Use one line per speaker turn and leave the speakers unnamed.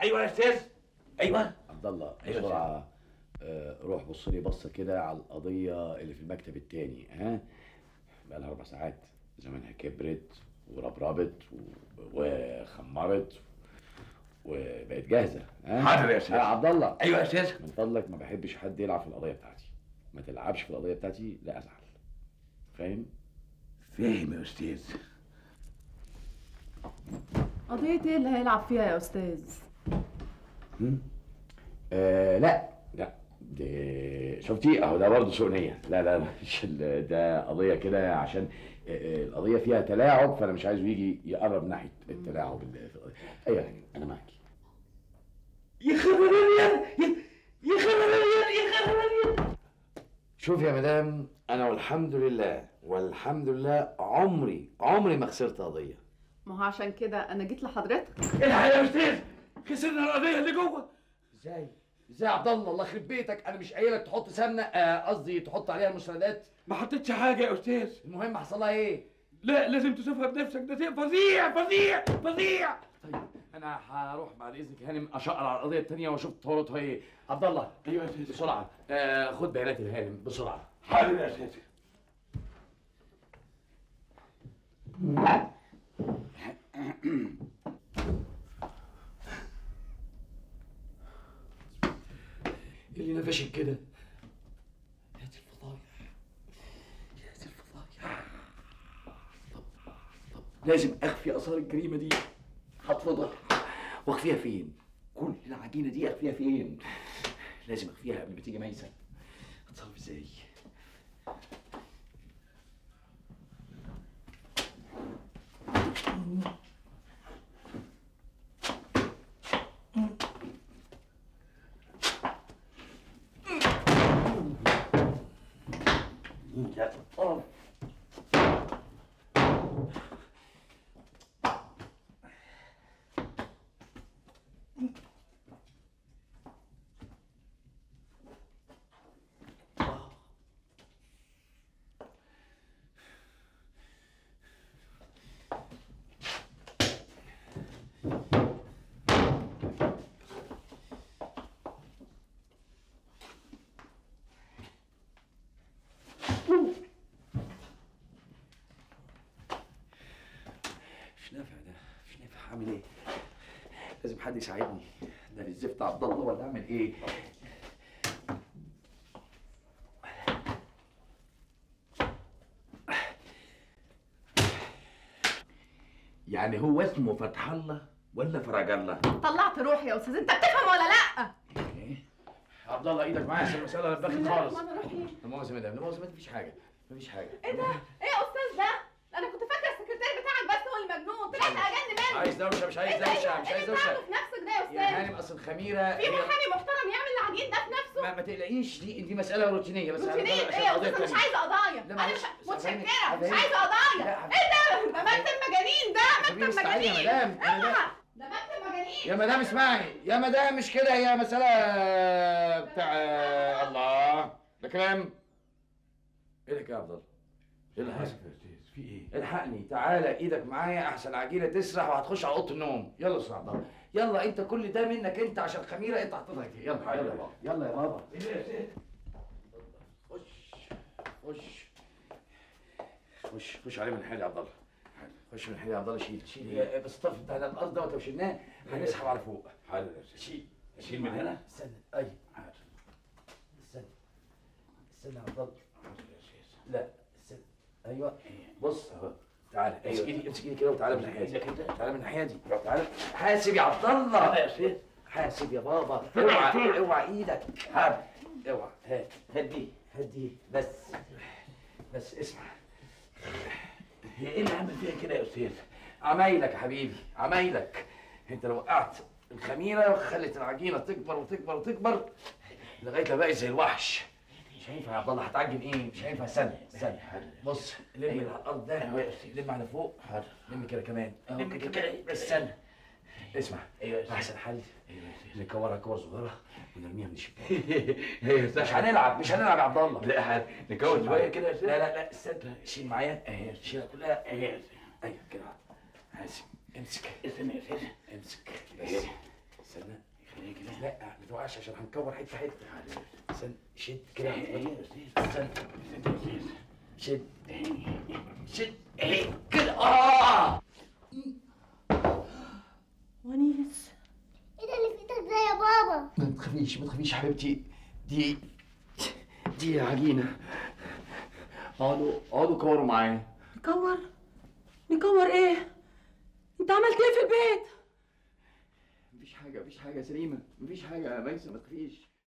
ايوه يا استاذ ايوه
عبد الله
أيوة
بسرعه آه، روح بص لي بصه كده على القضيه اللي في المكتب التاني ها بقى لها اربع ساعات زمانها كبرت وربربت و- وخمرت وبقت جاهزه ها
حاضر يا أستاذ.
آه، عبد الله
ايوه يا استاذ
من فضلك ما بحبش حد يلعب في القضيه بتاعتي ما تلعبش في القضيه بتاعتي لا ازعل فاهم
فاهم يا استاذ
قضية ايه اللي هيلعب فيها يا استاذ؟
هم؟ آه لا لا دي شفتي اهو ده برضه سوء نيه لا لا لا، مش ال- ده قضيه كده عشان آه، آه، القضيه فيها تلاعب فانا مش عايزه يجي يقرب ناحيه التلاعب اللي في القضيه ايوه يعني انا معاك
يا خبر ابيض يا خبر ابيض يا خبر ابيض
شوف يا مدام انا والحمد لله والحمد لله عمري عمري ما خسرت قضيه
ما هو عشان كده انا جيت لحضرتك
الحق يا استاذ خسرنا القضيه اللي جوه
ازاي ازاي يا عبد الله الله يخرب بيتك انا مش قايلك تحط سمنه آه، قصدي تحط عليها المسندات
ما حطيتش حاجه يا استاذ
المهم حصل لها ايه
لا لازم تشوفها بنفسك ده شيء فظيع فظيع فظيع
طيب انا هروح بعد اذنك يا هانم اشقر على القضيه الثانيه واشوف تطوراتها ايه عبد الله
ايوه يا استاذ
بسرعه آه خد بيانات الهانم بسرعه
حاضر يا استاذ
اللي نفشك كده يا دي الفضايح يا دي الفضايح طب طب لازم اخفي اثار الجريمه دي هتفضح واخفيها فين كل العجينه دي اخفيها فين لازم اخفيها قبل ما تيجي ميسه اتصرف ازاي يا الله مش نافع ده مش نافع اعمل ايه لازم حد يساعدني ده الزفت عبد الله ولا اعمل ايه
يعني هو اسمه فتح الله ولا فرج الله
طلعت روحي يا استاذ انت بتفهم ولا لا؟
عبد الله ايدك معايا عشان المساله انا باخد خالص
وانا روحي
لا مؤاخذه يا مدام لا مؤاخذه مفيش حاجه مفيش حاجه
ايه ده؟ ايه يا استاذ ده؟ انا كنت فاكره السكرتير بتاعك بس هو المجنون طلعت اجن
مش
منه
عايز دوشه مش عايز
إيه ده؟
دوشه
إيه
مش
اللي
عايز
انت
دوشه
عامله في نفسك ده يا
يا
استاذ؟
هانم اصل الخميره
في
هي-
محامي محترم يعمل العجين ده في نفسه
ما, ما تقلقيش دي دي مساله روتينيه بس أنا
روتينيه
طالع عشان
ايه يا
قضية
استاذ مش
تانية.
عايزه قضايا
لا،
انا
معلش،
مش
هفهمك،
متشكره مش
هفهمك.
عايزه قضايا
لا،
ايه ده؟ ده مكتب مجانين ده
حبيبي
مكتب
استعيني يا
مجانين
مدام، يا مدام.
اوعى ده مكتب مجانين
يا مدام اسمعي يا مدام مش كده هي مسألة بتاع الله ده كلام ايه ده يا عبد الله؟ ايه اللي حصل؟
في ايه
الحقني تعالى ايدك معايا احسن عجينه تسرح وهتخش على اوضه النوم يلا اسرع عبد الله يلا انت كل ده منك انت عشان خميره انت حطيتها كده يلا يلا يا بابا يلا يا بابا خش خش خش خش عليه من حالي يا عبد الله خش من حالي يا عبد الله شيل شيل إيه، بس الطرف بتاع ده الارض دوت لو شلناه هنسحب على فوق
حاضر يا استاذ
شيل
اشيل من هنا
استنى اي استنى استنى يا عبد الله
حاضر يا استاذ
لا استنى ايوه بص اهو تعالى
أيوة.
امسك ايدي امسك ايدي كده وتعالى من الناحيه دي
إيدك أنت.
تعالى من الناحيه دي تعالى حاسب يا عبد الله
يا استاذ
حاسب يا بابا اوعى اوعى ايدك حاسب اوعى هات هدي هدي بس بس اسمع
هي ايه اللي عمل فيها كده يا استاذ
عمايلك يا حبيبي عمايلك انت لو وقعت الخميره وخلت العجينه تكبر وتكبر وتكبر لغايه ما بقت زي الوحش مش هينفع يا عبد الله هتعجن ايه مش هينفع استنى استنى بص لم
أيوة.
على الارض ده
أيوة يا أستاذ.
لم على فوق
حاضر
لم كده كمان أهو
لم
كده
كده.
كده بس استنى اسمع
ايوه يا استاذ
احسن حل
ايوه يا استاذ
نكورها كور صغيره ونرميها من الشباك
ايوه يا استاذ
مش هنلعب مش هنلعب يا عبد الله
لا حاضر نكون شويه كده يا استاذ
لا لا لا استنى شيل معايا
اهي
شيلها كلها
اهي يا استاذ
ايوه كده حاسب امسك
استنى يا استاذ
امسك بس استنى تقطعش عشان هنكور حته حته استنى شد كده استنى شد شد اهي كده اه
ونيس
ايه ده اللي في ايدك ده يا بابا
ما تخافيش ما تخافيش يا حبيبتي دي دي عجينه اقعدوا اقعدوا كوروا معايا
نكور نكور ايه انت عملت ايه في البيت
مفيش حاجه مفيش حاجه يا سليمه مفيش حاجه يا ميسه ما تخافيش